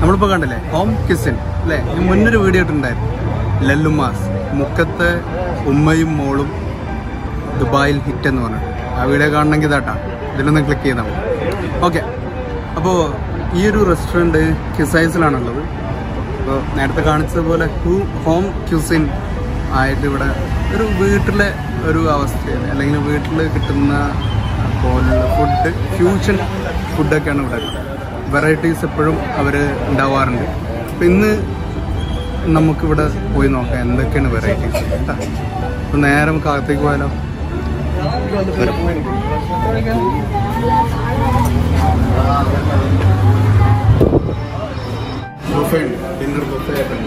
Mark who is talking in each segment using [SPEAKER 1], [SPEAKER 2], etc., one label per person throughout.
[SPEAKER 1] നമ്മളിപ്പോൾ കണ്ടില്ലേ home kitchen അല്ലേ ഞാൻ മുന്നൊരു വീഡിയോ ഇട്ടുണ്ടായിരുന്നു ലല്ലുമാസ് മുക്കത്തെ ഉമ്മയും മോളും ദുബായിൽ ഹിറ്റ് എന്ന് പറഞ്ഞിട്ട് ആ വീഡിയോ കാണണമെങ്കിൽ ഇതാട്ടാ ഇതിലൊന്ന് ക്ലിക്ക് ചെയ്താൽ മതി ഓക്കെ അപ്പോൾ ഈ ഒരു റെസ്റ്റോറൻറ്റ് ക്യുസൈസിലാണുള്ളത് അപ്പോൾ നേരത്തെ കാണിച്ചതുപോലെ ഹൂ ഹോം ക്യൂസിൻ ആയിട്ട് ഇവിടെ ഒരു വീട്ടിലെ ഒരു അവസ്ഥയാണ് അല്ലെങ്കിൽ വീട്ടിൽ കിട്ടുന്ന പോലുള്ള ഫുഡ് ഫ്യൂഷൻ ഫുഡൊക്കെയാണ് ഇവിടെ വെറൈറ്റീസ് എപ്പോഴും അവർ ഉണ്ടാവാറുണ്ട് അപ്പം ഇന്ന് നമുക്കിവിടെ പോയി നോക്കാം എന്തൊക്കെയാണ് വെറൈറ്റീസ് കേട്ടോ അപ്പം നേരെ നമുക്ക് അകത്തേക്ക് പോയാലോ ബുഫേ ഉണ്ട് ഡിന്നർ ബുഫേ ആയിട്ടുണ്ട്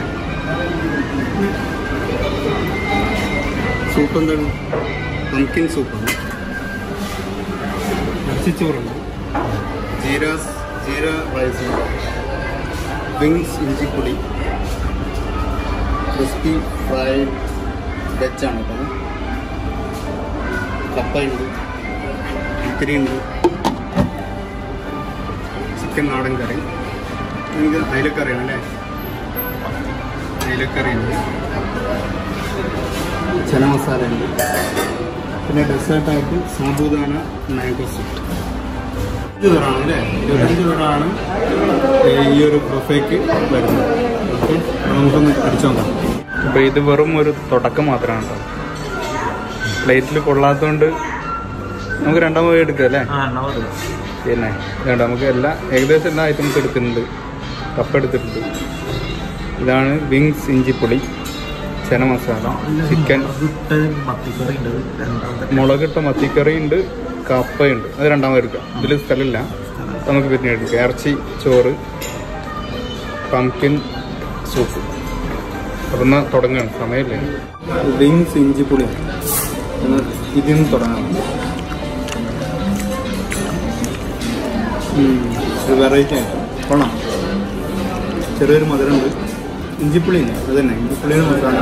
[SPEAKER 1] സൂപ്പ് എന്താണ് പംകിൻ സൂപ്പാണ് ഇറച്ചിച്ചോറുണ്ട് ജീര ജീര റൈസ് വിങ്സ് ഇഞ്ചിപ്പൊടി ക്രിസ്പി ഫ്രൈഡ് വെജാണ് കേട്ടോ കപ്പയുണ്ട് ഇത്തിരിയുണ്ട് ചിക്കൻ നാടൻ കറി എനിക്ക് അയിലക്കറിയാണ് അല്ലേ അയിലക്കറിയുണ്ട് ചന മസാല ഉണ്ട് പിന്നെ ഡെസേർട്ടായിട്ട് സാബൂദാന മാംഗോ സൂപ്പ് ഇരുപത്തഞ്ച് പേരാണ് അല്ലേ ഇരുപത്തഞ്ച് പേരാണ് ഈ ഒരു ബൊഫേക്ക് വരുന്നത് ഓക്കെ നമുക്കൊന്ന് അടിച്ചു നോക്കാം
[SPEAKER 2] അപ്പോൾ ഇത് വെറും ഒരു തുടക്കം മാത്രമാണ് കേട്ടോ പ്ലേറ്റിൽ കൊള്ളാത്തതുകൊണ്ട് നമുക്ക് രണ്ടാം പോയി എടുക്കാം അല്ലേ പിന്നെ ഇതുണ്ട് നമുക്ക് എല്ലാ ഏകദേശം എല്ലാ ഐറ്റംസ് എടുത്തിട്ടുണ്ട് കപ്പ എടുത്തിട്ടുണ്ട് ഇതാണ് വിങ്സ് ഇഞ്ചിപ്പൊടി ചന മസാല ചിക്കൻ മുളകിട്ട മത്തിക്കറി ഉണ്ട് കപ്പയുണ്ട് അത് രണ്ടാമത് എടുക്കാം ഇതിൽ സ്ഥലമില്ല നമുക്ക് പിന്നെ എടുക്കാം ഇറച്ചി ചോറ് പംകിൻ സൂപ്പ് അപ്പം എന്നാൽ തുടങ്ങുകയാണ് സമയമില്ലേ
[SPEAKER 1] വിങ്സ് ഇഞ്ചിപ്പൊടി എന്ന് ഇതിൽ നിന്ന് തുടങ്ങാം ഉം, ഒരു വെറൈറ്റി ആയിട്ട് കൊള്ളാം ചെറിയൊരു മധുരമുണ്ട് ഇഞ്ചിപ്പുളി ഇല്ലേ അത് തന്നെ ഇഞ്ചിപ്പുളിയുടെ മധുരമാണ്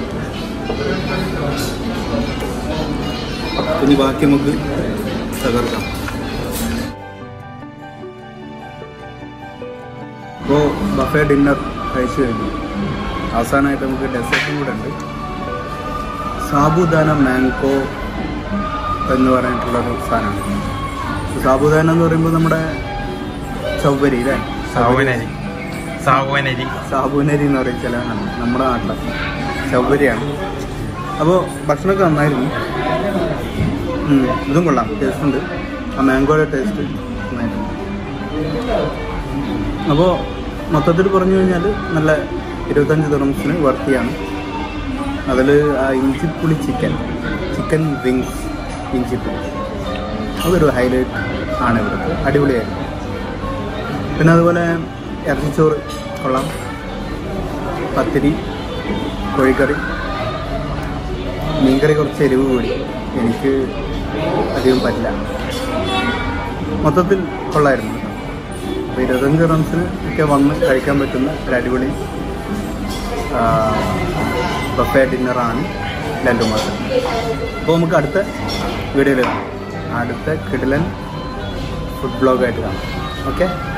[SPEAKER 1] ഇനി ബാക്കി നമുക്ക് തകർക്കാം അപ്പോൾ ബഫേ ഡിന്നർ കഴിച്ചു കഴിഞ്ഞു അവസാനമായിട്ട് നമുക്ക് ഡെസേർട്ടും കൂടെ ഉണ്ട് സാബുദാന മാംഗോ എന്ന് പറഞ്ഞിട്ടുള്ളൊരു സാധനമാണ് സാബുദാന എന്ന് പറയുമ്പോൾ നമ്മുടെ ചൗവരി അല്ലേ
[SPEAKER 2] സാവനരി സാവനരി
[SPEAKER 1] സാബുനരി എന്ന് പറയും ചില നാട്ടിൽ. നമ്മുടെ നാട്ടിലെ ചൗവരിയാണ് അപ്പോൾ ഭക്ഷണമൊക്കെ നന്നായിരുന്നു ഉം, ഇതും കൊള്ളാം ടേസ്റ്റ് ഉണ്ട് ആ മാംഗോയുടെ ടേസ്റ്റ് നന്നായിട്ടുണ്ട് അപ്പോൾ മൊത്തത്തിൽ പറഞ്ഞു കഴിഞ്ഞാൽ നല്ല ഇരുപത്തഞ്ച് ദിറംസിന് വർത്തിയാണ് അതിൽ ആ ഇഞ്ചിപ്പുളി ചിക്കൻ ചിക്കൻ വിങ്സ് ഇഞ്ചിപ്പുളി അതൊരു ഹൈലൈറ്റ് ആണ് ഇവിടുത്തെ അടിപൊളിയായിരുന്നു പിന്നെ അതുപോലെ ഇറച്ചിച്ചോറ് കൊള്ളാം പത്തിരി കോഴിക്കറി മീൻകറി കുറച്ച് എരിവ് കൂടി എനിക്ക് അധികം പറ്റില്ല മൊത്തത്തിൽ കൊള്ളായിരുന്നു അപ്പോൾ ഇരുപത്തഞ്ച് റൺസിന് ഒക്കെ വന്ന് കഴിക്കാൻ പറ്റുന്ന ഒരു അടിപൊളി ബഫേ ഡിന്നറാണ് ലണ്ടു മാസം അപ്പോൾ നമുക്ക് അടുത്ത വീഡിയോയിൽ കാണാം അടുത്ത കിടിലൻ ഫുഡ് ബ്ലോഗായിട്ട് കാണാം ഓക്കെ